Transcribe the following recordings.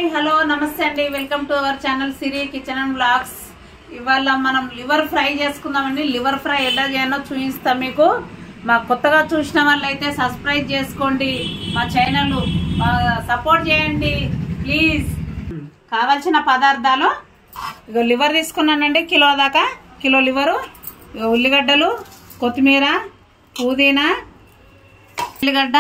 Hello నమస్తే అండి welcome to our channel Siri kitchen and blogs ఇవాళ మనం లివర్ ఫ్రై చేసుకుందామండి లివర్ ఫ్రై ఎలా చేయాలో చూపిస్తాం మీకు మా కొత్తగా చూసిన వాళ్ళైతే సబ్స్క్రైబ్ చేసుకోండి మా ఛానల్ సపోర్ట్ చేయండి ప్లీజ్ కావాల్సిన పదార్థాలు ఇగో లివర్ తీసుకున్నానండి కిలో దాకా కిలో లివరు ఇగో ఉల్లిగడ్డలు కొత్తిమీర పుదీనా ఉల్లిగడ్డ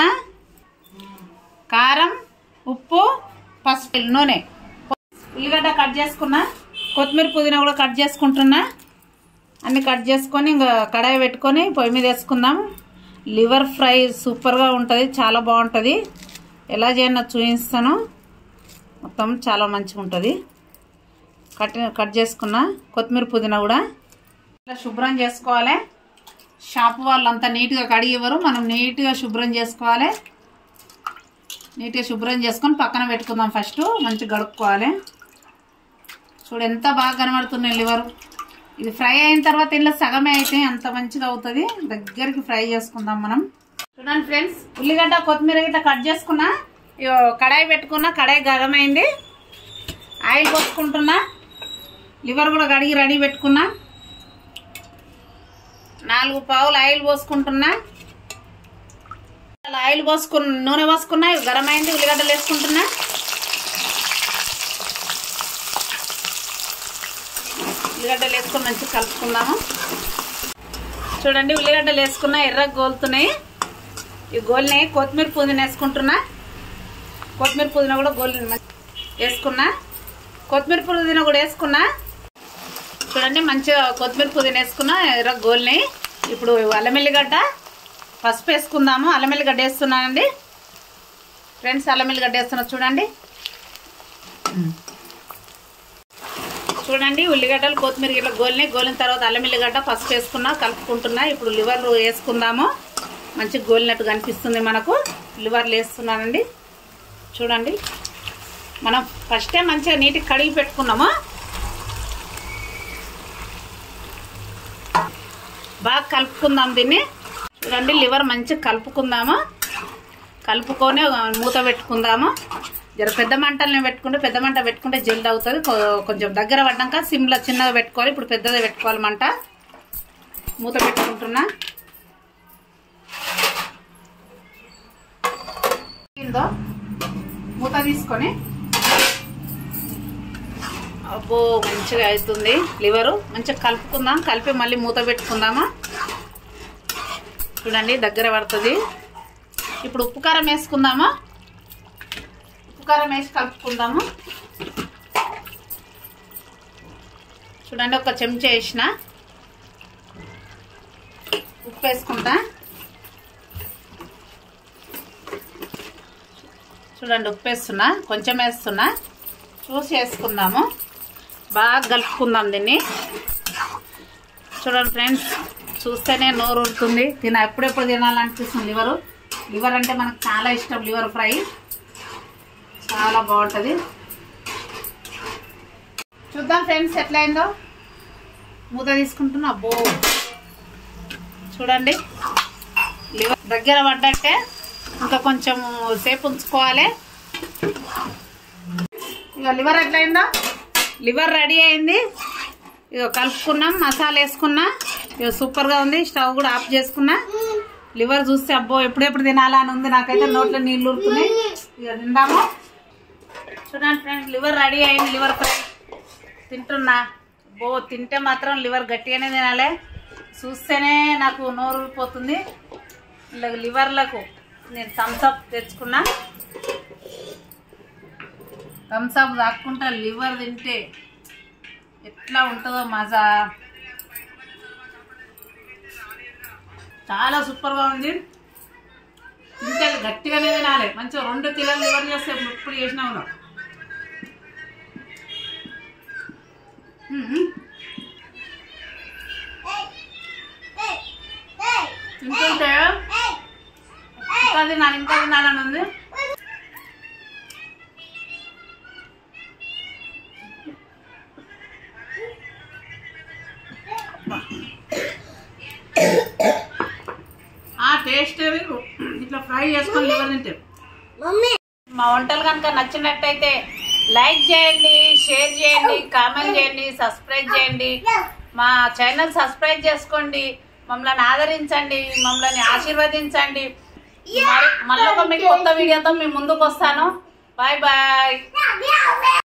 కారం ఉప్పు పసుపు నూనె ఉల్లిగడ్డ కట్ చేసుకున్నా కొత్తిమీర పుదీనా కూడా కట్ చేసుకుంటున్నా అన్ని కట్ చేసుకొని ఇంకా కడాయి పెట్టుకొని పొయ్యి మీద వేసుకుందాం లివర్ ఫ్రై సూపర్గా ఉంటుంది చాలా బాగుంటుంది ఎలా చేయన్నా చూపిస్తాను మొత్తం చాలా మంచిగా ఉంటుంది కట్ కట్ చేసుకున్నా కొత్తిమీర పుదీనా కూడా ఇలా శుభ్రం చేసుకోవాలి షాప్ వాళ్ళంతా నీట్గా కడిగి ఇవ్వరు మనం నీట్గా శుభ్రం చేసుకోవాలి నీట్గా శుభ్రం చేసుకొని పక్కన పెట్టుకుందాం ఫస్ట్ మంచిగా గడుక్కోవాలి చూడు ఎంత బాగా కనబడుతున్నాయి లివర్ ఇది ఫ్రై అయిన తర్వాత ఇలా సగమే అయితే అంత మంచిగా అవుతుంది దగ్గరికి ఫ్రై చేసుకుందాం మనం చూడండి ఫ్రెండ్స్ ఉల్లిగడ్డ కొత్తిమీర గిట్ట కట్ చేసుకున్నా ఇగో కడాయి పెట్టుకున్నా కడాయి గరమైంది ఆయిల్ పోసుకుంటున్నా లివర్ కూడా కడిగి రెడీ పెట్టుకున్నా నాలుగు పావులు ఆయిల్ పోసుకుంటున్నా అలా ఆయిల్ పోసుకున్న నూనె పోసుకున్నా ఇవి గరం అయింది ఉల్లిగడ్డలు వేసుకుంటున్నా ఉల్లిగడ్డలు వేసుకొని మంచిగా కలుపుకుందాము చూడండి ఉల్లిగడ్డలు వేసుకున్నా ఎర్రగా గోలుతున్నాయి ఇవి గోలినాయి కొత్తిమీర పుదీనా వేసుకుంటున్నా కొత్తిమీర పుదీనా కూడా గోలి వేసుకున్నా కొత్తిమీర పుదీనా కూడా వేసుకున్నా చూడండి మంచిగా కొత్తిమీర పుదీనా వేసుకున్నా ఎర్రగా గోలినాయి ఇప్పుడు అల్లం ఎల్లిగడ్డ పసుపు వేసుకుందాము అల్లం ఎల్లిగడ్డ వేస్తున్నానండి ఫ్రెండ్స్ అల్లం ఎల్లిగడ్డ వేస్తున్నా చూడండి చూడండి ఉల్లిగడ్డలు కొత్తిమీర గిట్ల గోలినాయి గోలిన తర్వాత అల్లం ఎల్లిగడ్డ పసుపు వేసుకున్నా కలుపుకుంటున్నా ఇప్పుడు లివర్ వేసుకుందాము మంచిగా గోలినట్టు కనిపిస్తుంది మనకు లివర్లు వేస్తున్నానండి చూడండి మనం ఫస్టే మంచిగా నీటికి కడిగి పెట్టుకున్నాము బాగా కలుపుకుందాం దీన్ని చూడండి లివర్ మంచిగా కలుపుకుందాము కలుపుకొని మూత పెట్టుకుందాము జర పెద్ద మంటల్ని పెట్టుకుంటే పెద్ద మంట పెట్టుకుంటే జల్ది అవుతుంది కొ- కొంచెం దగ్గర పడ్డాక సిమ్లో చిన్నగా పెట్టుకోవాలి ఇప్పుడు పెద్దగా పెట్టుకోవాలి మంట మూత పెట్టుకుంటున్నా ఇందో మూత తీసుకొని అబ్బో మంచిగా అవుతుంది లివరు మంచిగా కలుపుకుందాం కలిపి మళ్ళీ మూత పెట్టుకుందామా చూడండి దగ్గర పడుతుంది ఇప్పుడు ఉప్పు కారం వేసుకుందామా ఉప్పు కారం వేసి కలుపుకుందాము చూడండి ఒక చెంచా వేసిన ఉప్పు వేసుకుంటా చూడండి ఉప్పు వేస్తున్నా కొంచెం వేస్తున్నా చూసి వేసుకుందాము బాగా కలుపుకుందాం దీన్ని చూడండి ఫ్రెండ్స్ చూస్తేనే నోరు ఉడుతుంది తిన ఎప్పుడెప్పుడు తినాలనిపిస్తుంది లివరు లివర్ అంటే మనకు చాలా ఇష్టం లివర్ ఫ్రై చాలా బాగుంటుంది చూద్దాం ఫ్రెండ్స్ ఎట్లా అయిందో మూత తీసుకుంటున్నా అబ్బో చూడండి లివర్ దగ్గర పడ్డట్టే ఇంకా కొంచెం సేపు ఉంచుకోవాలి ఇక లివర్ ఎట్లయిందో లివర్ రెడీ అయింది ఇక కలుపుకున్నాం మసాలా వేసుకున్నా ఇక సూపర్గా ఉంది స్టవ్ కూడా ఆఫ్ చేసుకున్నా లివర్ చూస్తే అబ్బో ఎప్పుడెప్పుడు తినాలా అని ఉంది నాకైతే నోట్లో నీళ్ళు ఊరుతున్నాయి ఇక తిందాము చూడండి ఫ్రెండ్స్ లివర్ రెడీ అయింది లివర్ ఫ్రై తింటున్నా బో తింటే మాత్రం లివర్ గట్టిగానే తినాలి చూస్తేనే నాకు నోరు ఊరిపోతుంది ఇలా లివర్లకు నేను థమ్స్అప్ తెచ్చుకున్నా థమ్స్అప్ తాక్కుంటా లివర్ తింటే ఎట్లా ఉంటుందో మజా చాలా సూపర్గా ఉంది తింటే గట్టిగానే తినాలి మంచిగా రెండు కిలోలు లివర్ చేస్తే ఇప్పుడు చేసినా కూడా మ్మ్. తింటుంటే ఇంకా తినాలి ఇంకా తినాలని ఉంది ఆ టేస్ట్ వేరు ఇట్లా ఫ్రై చేసుకొని లివర్ తింటే మమ్మీ మా వంటలు కనుక నచ్చినట్టయితే లైక్ చేయండి షేర్ చేయండి కామెంట్ చేయండి సబ్స్క్రైబ్ చేయండి మా ఛానల్ సబ్స్క్రైబ్ చేసుకోండి మమ్మల్ని ఆదరించండి మమ్మల్ని ఆశీర్వదించండి మరి మళ్ళీ ఒక మీకు కొత్త వీడియోతో మీ ముందుకు వస్తాను బాయ్ బాయ్